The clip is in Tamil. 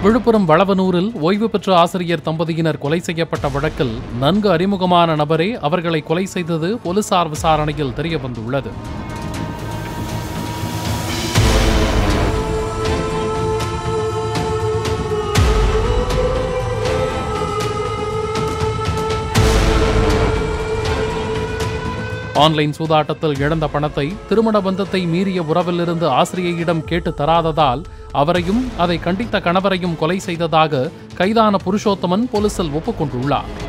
விழுப்புரம் வளவனூரில் ஓய்வு பெற்ற ஆசிரியர் தம்பதியினர் கொலை செய்யப்பட்ட வழக்கில் நன்கு அறிமுகமான நபரே அவர்களை கொலை செய்தது போலீசார் விசாரணையில் தெரியவந்துள்ளது ஆன்லைன் சூதாட்டத்தில் இழந்த பணத்தை திருமண பந்தத்தை மீறிய உறவிலிருந்து ஆசிரியையிடம் கேட்டு தராததால் அவரையும் அதை கண்டித்த கணவரையும் கொலை செய்ததாக கைதான புருஷோத்தமன் போலீசில் ஒப்புக்கொண்டுள்ளார்